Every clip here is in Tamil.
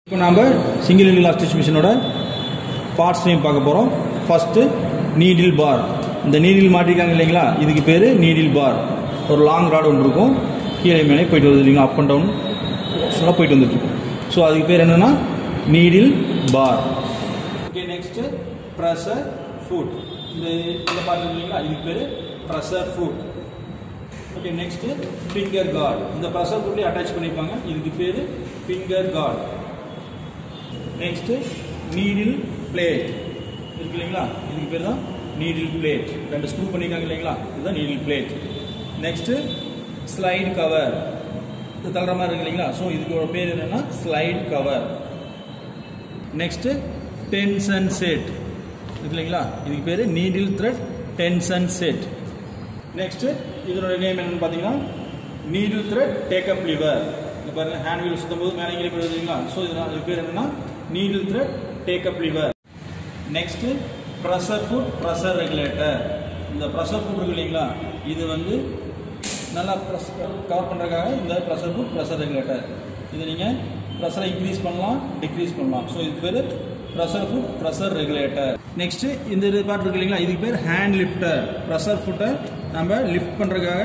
இப்போ நாம் சிங்கிள் இன்லா ஸ்டிச் மிஷினோட பார்ட்ஸ் நேம் பார்க்க போகிறோம் ஃபஸ்ட்டு நீடில் பார் இந்த நீடில் மாட்டிருக்காங்க இல்லைங்களா இதுக்கு பேர் நீடில் பார் ஒரு லாங் ராட் ஒன்று இருக்கும் கீழே மேலே போயிட்டு வருது இல்லைங்களா அப் அண்ட் டவுன் சொல்ல போயிட்டு வந்துட்டு ஸோ அதுக்கு பேர் என்னென்னா needle bar okay next pressure foot இந்த இந்த பார்ட் இல்லைங்களா இதுக்கு பேர் pressure foot okay next finger guard இந்த ப்ரெஷர் ஃபுட்லேயே அட்டாச் பண்ணியிருப்பாங்க இதுக்கு பேர் finger guard next needle plate இருக்கு இல்லைங்களா இதுக்கு பேர் தான் நீடில் பிளேட் ரெண்டு ஸ்க்ரூ பண்ணியிருக்காங்க இல்லைங்களா இதுதான் needle plate next slide cover இது தள்ளுற மாதிரி இருக்கு இல்லைங்களா ஸோ இதுக்கு ஒரு பேர் என்னன்னா slide cover next tension set இருக்கு இல்லைங்களா இதுக்கு பேர் needle thread tension set next இதனோட நேம் என்னன்னு பார்த்தீங்கன்னா நீடில் த்ரெட் டேக்கப் லிவர் இந்த பாருங்க ஹேண்ட் வீல் சுத்தும் போது மேலே இங்கே போயிடுது இல்லைங்களா ஸோ இதனால் இது பேர் என்னன்னா needle thread take up lever next pressure foot pressure regulator இந்த ப்ரெஷர் ஃபுட் இருக்கு இல்லைங்களா இது வந்து நல்லா ப்ரெஸ் கவர் பண்ணுறதுக்காக இந்த ப்ரெஷர் ஃபுட் ப்ரெஷர் ரெகுலேட்டர் இது நீங்கள் ப்ரெஷரை இன்க்ரீஸ் பண்ணலாம் டிக்ரீஸ் பண்ணலாம் ஸோ இது பேர் pressure foot pressure regulator next இந்த இது பார்ட் இருக்கு இல்லைங்களா இதுக்கு பேர் ஹேண்ட் லிஃப்டர் ப்ரெஷர் ஃபுட்டை நம்ம லிஃப்ட் பண்ணுறதுக்காக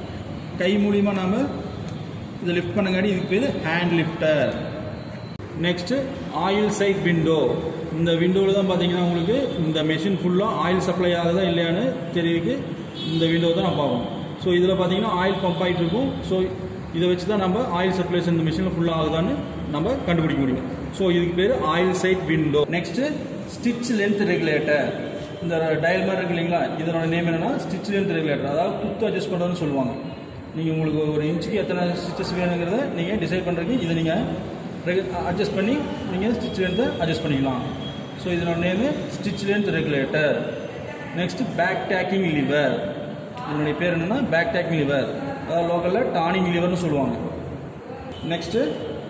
கை மூலியமாக நாம் இதை லிஃப்ட் பண்ணங்காட்டி இதுக்கு பேர் hand lifter next oil side window இந்த விண்டோவில் தான் பார்த்தீங்கன்னா உங்களுக்கு இந்த மெஷின் ஃபுல்லாக ஆயில் சப்ளை ஆகுதா இல்லையான்னு தெரியுது இந்த விண்டோ தான் நம்ம பார்ப்போம் ஸோ இதில் பார்த்தீங்கன்னா ஆயில் பம்ப் ஆகிட்டு இருக்கும் ஸோ இதை வச்சு தான் நம்ம ஆயில் சப்ளைஸ் இந்த மிஷினில் ஃபுல்லாக ஆகுதான்னு நம்ம கண்டுபிடிக்க முடியும் ஸோ இதுக்கு பேர் oil side window next stitch length regulator இந்த டயல் மாதிரி இருக்கு இல்லைங்களா இதனோட நேம் என்னன்னா ஸ்டிச் லென்த் ரெகுலேட்டர் அதாவது குத்து அட்ஜஸ்ட் பண்ணுறதுன்னு சொல்லுவாங்க நீங்கள் உங்களுக்கு ஒரு இன்ச்சுக்கு எத்தனை ஸ்டிச்சஸ் வேணுங்கிறத நீங்கள் டிசைட் பண்ணுறதுக்கு இதை நீங்கள் அட்ஜஸ்ட் பண்ணி நீங்கள் ஸ்டிச் லென்த்தை அட்ஜஸ்ட் பண்ணிக்கலாம் ஸோ இதனோட name stitch length regulator next back tacking lever இதனுடைய பேர் என்னென்னா பேக் டேக்கிங் லிவர் அதாவது லோக்கலில் டானிங் லிவர்னு சொல்லுவாங்க நெக்ஸ்ட்டு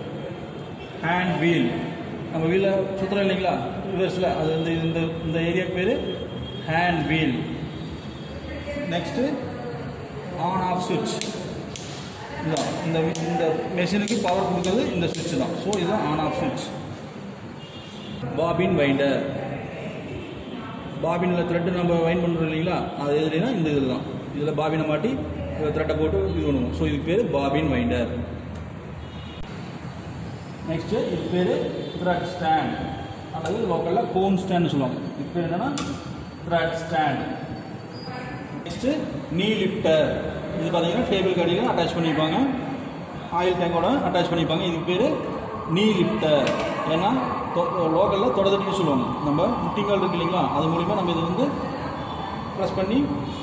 ஹேண்ட் வீல் நம்ம வீலில் சுற்றுறோம் இல்லைங்களா ரிவர்ஸில் அது வந்து இந்த இந்த ஏரியாவுக்கு பேர் hand wheel next on off சுவிட்ச் இதுதான் இந்த இந்த மெஷினுக்கு பவர் கொடுக்கறது இந்த சுவிட்ச் தான் ஸோ இதுதான் ஆன் ஆஃப் சுவிட்ச் பாபின் வைண்டர் பாபினில் த்ரெட்டு நம்ம வைண்ட் பண்ணுறோம் இல்லைங்களா அது எதுனா இந்த இதில் தான் இதில் பாபினை மாட்டி த்ரெட்டை போட்டு இது பண்ணுவோம் ஸோ இதுக்கு பேர் பாபின் வைண்டர் நெக்ஸ்ட்டு இது பேர் த்ரெட் ஸ்டாண்ட் அல்லது லோக்கலில் கோன் ஸ்டாண்ட் சொல்லுவாங்க இது பேர் என்னன்னா thread stand next knee lifter இது பார்த்தீங்கன்னா டேபிள் கடியில் அட்டாச் பண்ணியிருப்பாங்க ஆயில் டேங்கோட அட்டாச் பண்ணியிருப்பாங்க இதுக்கு பேர் நீ லிஃப்டர் ஏன்னா லோக்கலில் தொடர்ந்துட்டு சொல்லுவாங்க நம்ம முட்டிங்கால் இருக்கு இல்லைங்களா அது மூலிமா நம்ம இதை வந்து ப்ரெஸ் பண்ணி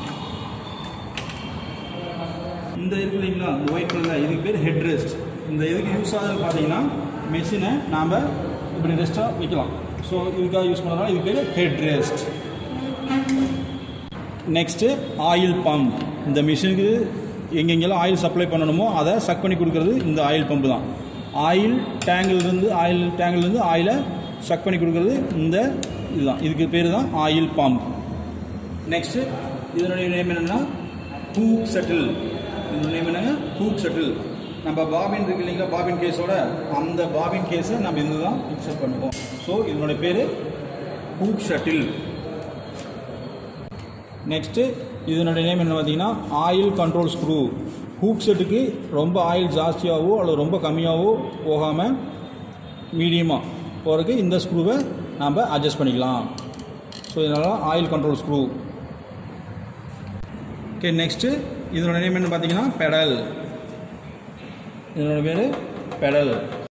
இந்த இருக்கு இல்லைங்களா இந்த ஒயிட் கலரில் இதுக்கு பேர் ஹெட் ரெஸ்ட் இந்த இதுக்கு யூஸ் ஆகுது பார்த்தீங்கன்னா மெஷினை நாம் இப்படி ரெஸ்ட்டாக வைக்கலாம் ஸோ இதுக்காக யூஸ் பண்ணுறதுனால இது பேர் head rest next oil pump இந்த மிஷினுக்கு எங்கெங்கெல்லாம் ஆயில் சப்ளை பண்ணணுமோ அதை சக் பண்ணி கொடுக்கறது இந்த ஆயில் பம்பு தான் ஆயில் டேங்கிலிருந்து ஆயில் டேங்கிலிருந்து ஆயிலை சக் பண்ணி கொடுக்கறது இந்த இதுதான் இதுக்கு பேர் தான் ஆயில் பம்ப் நெக்ஸ்ட்டு இதனுடைய நேம் என்னென்னா ஹூக் செட்டில் இதனுடைய நேம் என்னங்க ஹூக் செட்டில் நம்ம பாபின் இருக்கு இல்லைங்களா பாபின் கேஸோட அந்த பாபின் கேஸை நம்ம இதில் தான் இன்சர்ட் பண்ணுவோம் ஸோ இதனுடைய பேர் ஹூக் ஷட்டில் நெக்ஸ்ட்டு இதனுடைய நேம் என்ன பார்த்தீங்கன்னா ஆயில் கண்ட்ரோல் ஸ்க்ரூ ஹூக் செட்டுக்கு ரொம்ப ஆயில் ஜாஸ்தியாகவோ அல்லது ரொம்ப கம்மியாகவோ போகாமல் மீடியமாக போகிறதுக்கு இந்த ஸ்க்ரூவை நாம் அட்ஜஸ்ட் பண்ணிக்கலாம் ஸோ இதனால் oil control screw okay next இதனோட நேம் என்ன பார்த்தீங்கன்னா பெடல் இதனோட பேர் பெடல்